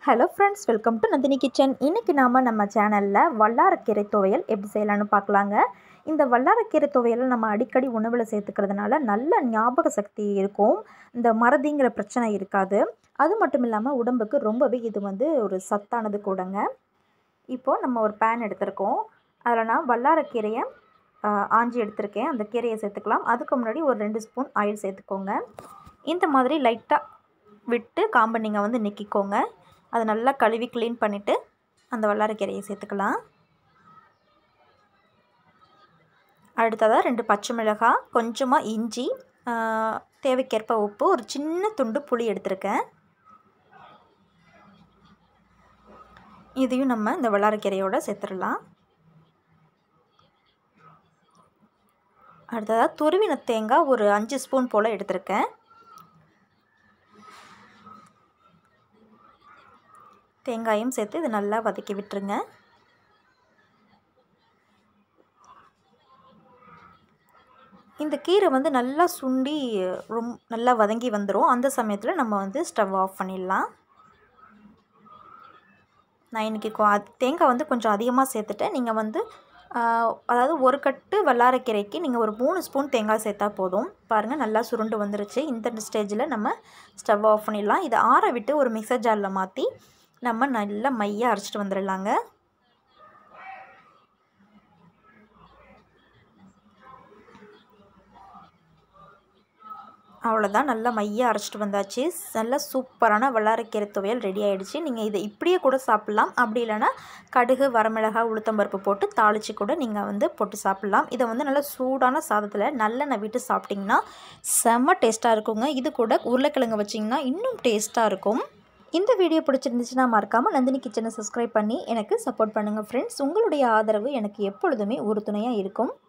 hello friends welcome to Nandini kitchen இன்றைக்கி நாம் நம்ம சேனலில் வல்லாரக்கீரை துவையல் எப்படி செய்யலாம்னு பார்க்கலாங்க இந்த வல்லாரக்கீரை துவையலை நம்ம அடிக்கடி உணவில் சேர்த்துக்கிறதுனால நல்ல ஞாபக சக்தி இருக்கும் இந்த மறதிங்கிற பிரச்சனை இருக்காது அது மட்டும் இல்லாமல் உடம்புக்கு ரொம்பவே இது வந்து ஒரு சத்தானது கூடங்க இப்போது நம்ம ஒரு பேன் எடுத்திருக்கோம் அதில் நான் வல்லாரக்கீரையை ஆஹ், ஆஞ்சி எடுத்திருக்கேன் அந்த கீரையை சேர்த்துக்கலாம் அதுக்கு முன்னாடி ஒரு ரெண்டு ஸ்பூன் ஆயில் சேர்த்துக்கோங்க இந்த மாதிரி லைட்டாக விட்டு காம்பை நீங்கள் வந்து நிற்கிக்கோங்க அதை நல்லா கழுவி க்ளீன் பண்ணிவிட்டு அந்த வல்லாரக்கீரையை சேர்த்துக்கலாம் அடுத்ததாக ரெண்டு பச்சை மிளகாய் கொஞ்சமாக இஞ்சி ஆஹ், தேவைக்கேற்ப உப்பு ஒரு சின்ன துண்டு புளி எடுத்திருக்கேன் இதையும் நம்ம இந்த வல்லாரக்கீரையோட சேர்த்துடலாம் அடுத்ததாக துருவின தேங்காய் ஒரு அஞ்சு ஸ்பூன் போல் எடுத்திருக்கேன் தேங்காயும் சேர்த்து இது நல்லா வதக்கி விட்டுருங்க இந்த கீரை வந்து நல்லா சுண்டி ரொம் நல்லா வதங்கி வந்துடும் அந்த சமயத்தில் நம்ம வந்து ஸ்டவ் ஆஃப் பண்ணிடலாம் நான் இன்றைக்கி தேங்காய் வந்து கொஞ்சம் அதிகமாக சேர்த்துட்டேன் நீங்கள் வந்து ஆஹ், அதாவது ஒரு கட்டு வல்லாரக்கீரைக்கு நீங்கள் ஒரு மூணு ஸ்பூன் தேங்காய் சேர்த்தா போதும் பாருங்கள் நல்லா சுருண்டு வந்துருச்சு இந்த ஸ்டேஜில் நம்ம ஸ்டவ் ஆஃப் பண்ணிடலாம் இதை ஆற விட்டு ஒரு மிக்சர் ஜாரில் மாற்றி நம்ம நல்லா மையாக அரைச்சிட்டு வந்துடலாங்க அவ்வளோதான் நல்லா மையாக அரைச்சிட்டு வந்தாச்சு நல்லா சூப்பரான வல்லாரக்கீரை துவையல் ரெடி ஆகிடுச்சு நீங்கள் இதை இப்படியே கூட சாப்பிட்லாம் அப்படி இல்லைன்னா கடுகு வரமிளகாய் உளுத்தம்பருப்பு போட்டு தாளித்து கூட நீங்கள் வந்து போட்டு சாப்பிட்லாம் இதை வந்து நல்லா சூடான சாதத்தில் நல்லெண்ணெய் விட்டு சாப்பிட்டிங்கன்னா செம்ம டேஸ்ட்டாக இருக்குங்க இது கூட உருளைக்கிழங்கு வச்சிங்கன்னா இன்னும் டேஸ்ட்டாக இருக்கும் இந்த வீடியோ பிடிச்சிருந்துச்சுன்னா மறக்காமல் நந்தினி கிச்சனை சப்ஸ்கிரைப் பண்ணி எனக்கு சப்போர்ட் பண்ணுங்கள் ஃப்ரெண்ட்ஸ் உங்களுடைய ஆதரவு எனக்கு எப்பொழுதுமே உறுதுணையாக இருக்கும்